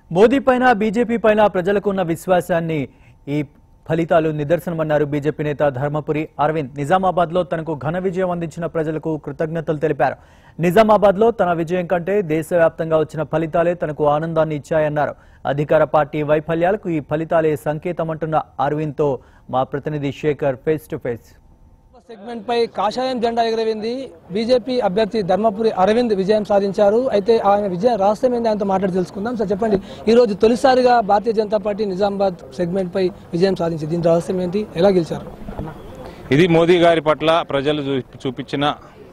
మోదీ పైన బీజేపీ పైన ప్రజలకు ఉన్న విశ్వాసాన్ని ఈ ఫలితాలు నిదర్శనమన్నారు బీజేపీ నేత ధర్మపురి అరవింద్ నిజామాబాద్ లో తనకు ఘన విజయం అందించిన ప్రజలకు కృతజ్ఞతలు తెలిపారు నిజామాబాద్ లో తన విజయం కంటే దేశవ్యాప్తంగా వచ్చిన ఫలితాలే తనకు ఆనందాన్ని ఇచ్చాయన్నారు అధికార పార్టీ వైఫల్యాలకు ఈ ఫలితాలే సంకేతమంటున్న అరవింద్ తో మా ప్రతినిధి Shekhar face to face segment పై కాషాయం జెండా ఎగరవింది బీజేపీ అభ్యర్థి ధర్మపురి అరవింద్ విజయం సాధించారు అయితే ఆయన విజయ రహస్యం ఏంది ఆయనతో మాట్లాడి తెలుసుకుందాం సార్ చెప్పండి ఈ రోజు తొలిసారిగా భారతీయ జనతా పార్టీ నిజామాబాద్ సెగ్మెంట్ పై విజయం సాధించింది దీని రహస్యం ఏంటి ఎలా గెలిచారు ఇది మోదీ గారి పట్ల ప్రజలు చూ- చూపించిన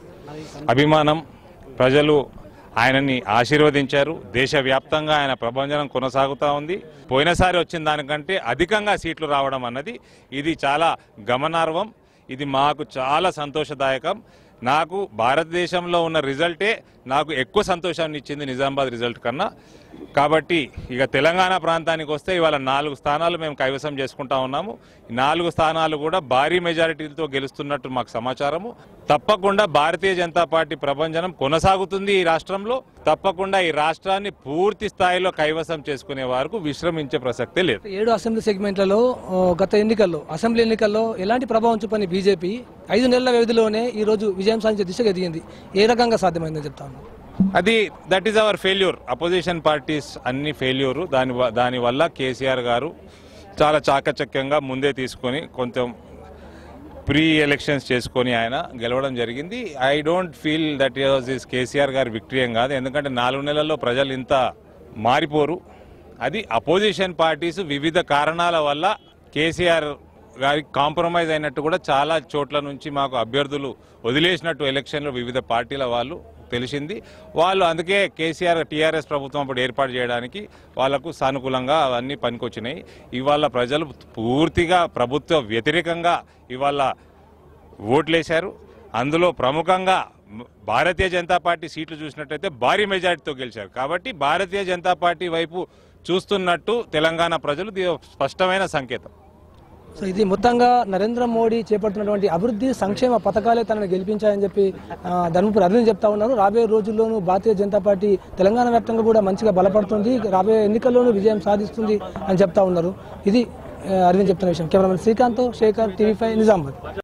అభిమానం ప్రజలు ఆయనని ఆశీర్వదించారు దేశవ్యాప్తంగా ఆయన ప్రభంజనం కొనసాగుతూ ఉంది పోయినసారి వచ్చిన దానికంటే అధికంగా సీట్లు రావడం అన్నది ఇది చాలా గమనార్హం ఇది మాకు చాలా సంతోషదాయకం నాకు భారతదేశంలో ఉన్న రిజల్టే నాకు ఎక్కువ సంతోషాన్ని ఇచ్చింది నిజామాబాద్ రిజల్ట్ కన్నా కాబట్టి ఇక తెలంగాణ ప్రాంతానికి వస్తే ఇవాళ నాలుగు స్థానాలు మేము కైవసం చేసుకుంటా ఉన్నాము ఈ నాలుగు స్థానాలు కూడా భారీ మెజారిటీలతో గెలుస్తున్నట్టు మాకు సమాచారము తప్పకుండా భారతీయ జనతా పార్టీ ప్రభంజనం కొనసాగుతుంది ఈ రాష్ట్రంలో తప్పకుండా ఈ రాష్ట్రాన్ని పూర్తి స్థాయిలో కైవసం చేసుకునే వరకు విశ్రమించే ప్రసక్తే లేదు ఏడు అసెంబ్లీ సెగ్మెంట్లలో ఆ, గత ఎన్నికల్లో అసెంబ్లీ ఎన్నికల్లో ఎలాంటి ప్రభావం చూపని బీజేపీ ఐదు నెలల వ్యవధిలోనే ఈ రోజు విజయం సాధించే దిశగా ఎదిగింది ఏ రకంగా సాధ్యమైందని చెప్తాను అది that is our failure opposition parties అన్ని ఫెయిల్యూర్ దాని వ- దానివల్ల కేసీఆర్ గారు చాలా చాకచక్యంగా ముందే తీసుకొని కొంచెం ప్రీ ఎలక్షన్స్ చేసుకొని ఆయన గెలవడం జరిగింది I don't feel that was is KCR గారి విక్టరీ ఏం కాదు ఎందుకంటే నాలుగు నెలల్లో ప్రజలు ఇంత మారిపోరు అది అపోజిషన్ పార్టీస్ వివిధ కారణాల వల్ల కేసీఆర్ గారికి కాంప్రమైజ్ అయినట్టు కూడా చాలా చోట్ల నుంచి మాకు అభ్యర్థులు వదిలేసినట్టు ఎలక్షన్లో వివిధ పార్టీల వాళ్ళు తెలిసింది వాళ్ళు అందుకే కేసీఆర్ టీఆర్ఎస్ ప్రభుత్వం అప్పుడు ఏర్పాటు చేయడానికి వాళ్ళకు సానుకూలంగా అవన్నీ పనికొచ్చినాయి ఇవాళ ప్రజలు పూర్తిగా ప్రభుత్వ వ్యతిరేకంగా ఇవాళ ఓట్లేశారు అందులో ప్రముఖంగా మ- భారతీయ జనతా పార్టీ సీట్లు చూసినట్టయితే భారీ మెజారిటీతో గెలిచారు కాబట్టి భారతీయ జనతా పార్టీ వైపు చూస్తున్నట్టు తెలంగాణ ప్రజలు ఇది ఒక స్పష్టమైన సంకేతం సో ఇది మొత్తంగా నరేంద్ర మోడీ చేపడుతున్నటువంటి అభివృద్ధి సంక్షేమ పథకాలే తనను గెలిపించాయని చెప్పి ఆ, ధర్మపురి అరవింద్ చెప్తా ఉన్నారు రాబోయే రోజుల్లోనూ భారతీయ జనతా పార్టీ తెలంగాణ వ్యాప్తంగా కూడా మంచిగా బలపడుతుంది రాబోయే ఎన్నికల్లోనూ విజయం సాధిస్తుంది అని చెప్తా ఉన్నారు ఇది ఆ, అరవింద్ చెప్తున్న విషయం cameraman Srikanth Shekhar TV five Nizamabad